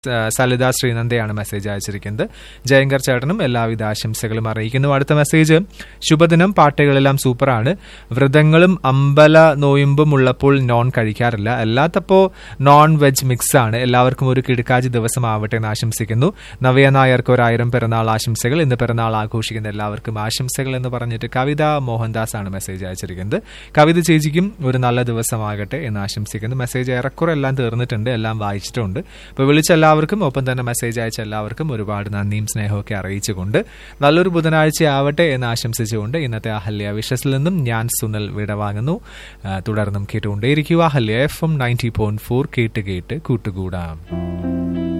ആ, സലിത ശ്രീനന്ദയാണ് മെസ്സേജ് അയച്ചിരിക്കുന്നത് ജയങ്കർ ചേട്ടനും എല്ലാവിധ ആശംസകളും അറിയിക്കുന്നു അടുത്ത മെസ്സേജ് ശുഭദിനം പാട്ടുകളെല്ലാം സൂപ്പറാണ് വ്രതങ്ങളും അമ്പല നോയുമ്പും ഉള്ളപ്പോൾ നോൺ കഴിക്കാറില്ല അല്ലാത്തപ്പോ നോൺ വെജ് മിക്സ് ആണ് എല്ലാവർക്കും ഒരു കിടക്കാജി ദിവസമാവട്ടെ എന്ന് ആശംസിക്കുന്നു നവ്യ നായർക്ക് ഒരായിരം പിറന്നാൾ ആശംസകൾ ഇന്ന് പിറന്നാൾ ആഘോഷിക്കുന്ന എല്ലാവർക്കും ആശംസകൾ എന്ന് പറഞ്ഞിട്ട് കവിത മോഹൻദാസ് ആണ് മെസ്സേജ് അയച്ചിരിക്കുന്നത് കവിത ചേച്ചിക്കും ഒരു നല്ല ദിവസമാകട്ടെ എന്ന് ആശംസിക്കുന്നു മെസ്സേജ് ഏറെക്കുറെ എല്ലാം തീർന്നിട്ടുണ്ട് എല്ലാം വായിച്ചിട്ടുണ്ട് അപ്പോൾ വിളിച്ച എല്ലാവർക്കും ഒപ്പം തന്നെ മെസ്സേജ് അയച്ച എല്ലാവർക്കും ഒരുപാട് നന്ദിയും സ്നേഹമൊക്കെ അറിയിച്ചുകൊണ്ട് നല്ലൊരു ബുധനാഴ്ച ആവട്ടെ എന്ന് ആശംസിച്ചുകൊണ്ട് ഇന്നത്തെ അഹല്യ വിഷസിൽ നിന്നും ഞാൻ സുനൽ വിടവാങ്ങുന്നു ആ, തുടർന്നും കേട്ടുകൊണ്ടേയിരിക്കുക Ahalya F M ninety point four കേട്ട് കേട്ട് കൂട്ടുകൂടാം